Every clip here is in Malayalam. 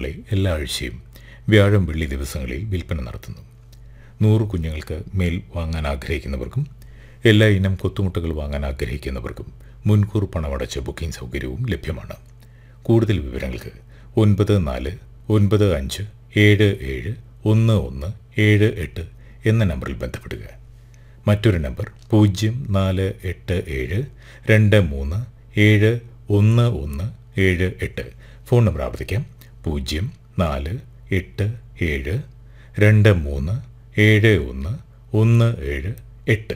കുഞ്ഞുങ്ങളെ എല്ലാ ആഴ്ചയും വ്യാഴം വെള്ളി ദിവസങ്ങളിൽ വിൽപ്പന നടത്തുന്നു നൂറ് കുഞ്ഞുങ്ങൾക്ക് മേൽ വാങ്ങാൻ ആഗ്രഹിക്കുന്നവർക്കും എല്ലാ ഇനം കൊത്തുമുട്ടകൾ വാങ്ങാൻ ആഗ്രഹിക്കുന്നവർക്കും മുൻകൂർ പണമടച്ച ബുക്കിംഗ് സൗകര്യവും ലഭ്യമാണ് കൂടുതൽ വിവരങ്ങൾക്ക് ഒൻപത് നാല് ഒൻപത് അഞ്ച് ഏഴ് ഏഴ് ഒന്ന് ഒന്ന് ഏഴ് എട്ട് എന്ന നമ്പറിൽ ബന്ധപ്പെടുക മറ്റൊരു നമ്പർ പൂജ്യം നാല് എട്ട് ഏഴ് രണ്ട് മൂന്ന് ഏഴ് ഒന്ന് ഒന്ന് ഏഴ് എട്ട് ഫോൺ നമ്പർ ആവർത്തിക്കാം പൂജ്യം നാല് എട്ട് ഏഴ് രണ്ട് മൂന്ന് ഏഴ് ഒന്ന് ഒന്ന് ഏഴ് എട്ട്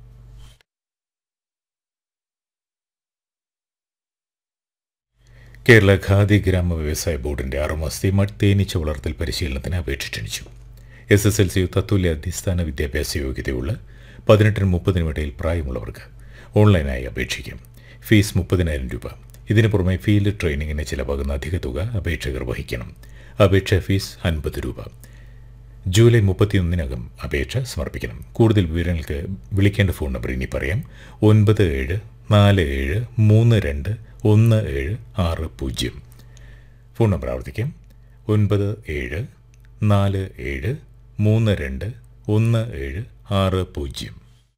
കേരള ഖാദി ഗ്രാമ വ്യവസായ ബോർഡിന്റെ ആറുമാസത്തെ മട്ടേനിച്ച വളർത്തൽ പരിശീലനത്തിന് അപേക്ഷ ക്ഷണിച്ചു എസ് എസ് എൽ സി തത്തുല്യ അടിസ്ഥാന വിദ്യാഭ്യാസ യോഗ്യതയുള്ള പതിനെട്ടിനും മുപ്പതിനും ഇടയിൽ പ്രായമുള്ളവർക്ക് ഓൺലൈനായി അപേക്ഷിക്കാം ഫീസ് മുപ്പതിനായിരം രൂപ ഇതിനു പുറമെ ഫീൽഡ് ട്രെയിനിങ്ങിന് ചിലവാകുന്ന അധിക തുക അപേക്ഷകർ വഹിക്കണം അപേക്ഷാ ഫീസ് അൻപത് രൂപ ജൂലൈ മുപ്പത്തിയൊന്നിനകം അപേക്ഷ സമർപ്പിക്കണം കൂടുതൽ വിവരങ്ങൾക്ക് വിളിക്കേണ്ട ഫോൺ നമ്പർ ഇനി പറയാം ഒൻപത് ഏഴ് നാല് ഏഴ് മൂന്ന് രണ്ട് ഒന്ന് ഏഴ് ആറ് പൂജ്യം ഫോൺ നമ്പർ ആവർത്തിക്കാം ഒൻപത് ഏഴ് നാല് ഏഴ് മൂന്ന് രണ്ട് ഒന്ന് ഏഴ് ആറ് പൂജ്യം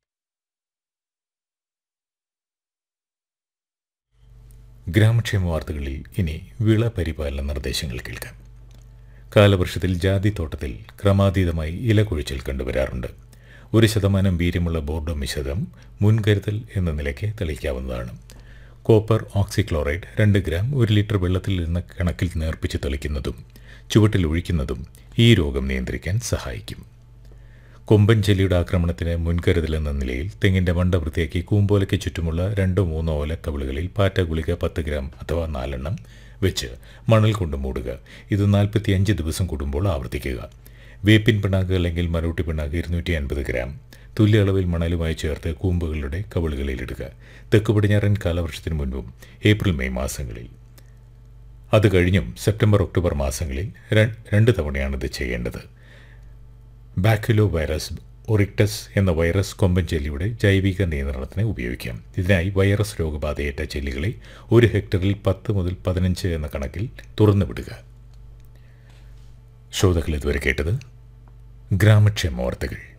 ഗ്രാമക്ഷേമ വാർത്തകളിൽ ഇനി വിള പരിപാലന നിർദ്ദേശങ്ങൾ കേൾക്കാം കാലവർഷത്തിൽ ജാതിത്തോട്ടത്തിൽ ക്രമാതീതമായി ഇലകൊഴിച്ചിൽ കണ്ടുവരാറുണ്ട് ഒരു ശതമാനം വീര്യമുള്ള ബോർഡോ മിശ്രിതം മുൻകരുതൽ എന്ന നിലയ്ക്ക് തെളിയിക്കാവുന്നതാണ് കോപ്പർ ഓക്സിക്ലോറൈഡ് രണ്ട് ഗ്രാം ഒരു ലിറ്റർ വെള്ളത്തിൽ നിന്ന് കണക്കിൽ നേർപ്പിച്ച് തെളിക്കുന്നതും ചുവട്ടിൽ ഒഴിക്കുന്നതും ഈ രോഗം നിയന്ത്രിക്കാൻ സഹായിക്കും കൊമ്പൻ ചെല്ലിയുടെ ആക്രമണത്തിന് മുൻകരുതൽ എന്ന നിലയിൽ തെങ്ങിന്റെ മണ്ട വൃത്തിയാക്കി കൂമ്പോലയ്ക്ക് ചുറ്റുമുള്ള രണ്ടോ മൂന്നോ ഓലക്കവിളുകളിൽ പാറ്റ ഗുളിക പത്ത് ഗ്രാം അഥവാ നാലെണ്ണം വെച്ച് മണൽ കൊണ്ട് മൂടുക ഇത് നാൽപ്പത്തിയഞ്ച് ദിവസം കൂടുമ്പോൾ ആവർത്തിക്കുക വേപ്പിൻ പിണ്ണാക്ക് അല്ലെങ്കിൽ മരൂട്ടി പിണ്ണാക്ക് ഇരുന്നൂറ്റി അൻപത് ഗ്രാം തുല്യ അളവിൽ മണലുമായി ചേർത്ത് കൂമ്പുകളുടെ കവിളുകളിൽ ഇടുക തെക്ക് പടിഞ്ഞാറൻ കാലവർഷത്തിന് മുൻപും ഏപ്രിൽ മെയ് മാസങ്ങളിൽ അത് കഴിഞ്ഞും സെപ്റ്റംബർ ഒക്ടോബർ മാസങ്ങളിൽ രണ്ട് തവണയാണ് ഇത് ചെയ്യേണ്ടത് ബാക്യുലോ വൈറസ് ഒറിക്ടസ് എന്ന വൈറസ് കൊമ്പൻ ചെല്ലിയുടെ ജൈവിക നിയന്ത്രണത്തിന് ഉപയോഗിക്കാം ഇതിനായി വൈറസ് രോഗബാധയേറ്റ ചെല്ലികളെ ഒരു ഹെക്ടറിൽ പത്ത് മുതൽ പതിനഞ്ച് എന്ന കണക്കിൽ തുറന്നു വിടുക ശ്രോതാക്കൾ ഇതുവരെ കേട്ടത് ഗ്രാമക്ഷേമ വാർത്തകൾ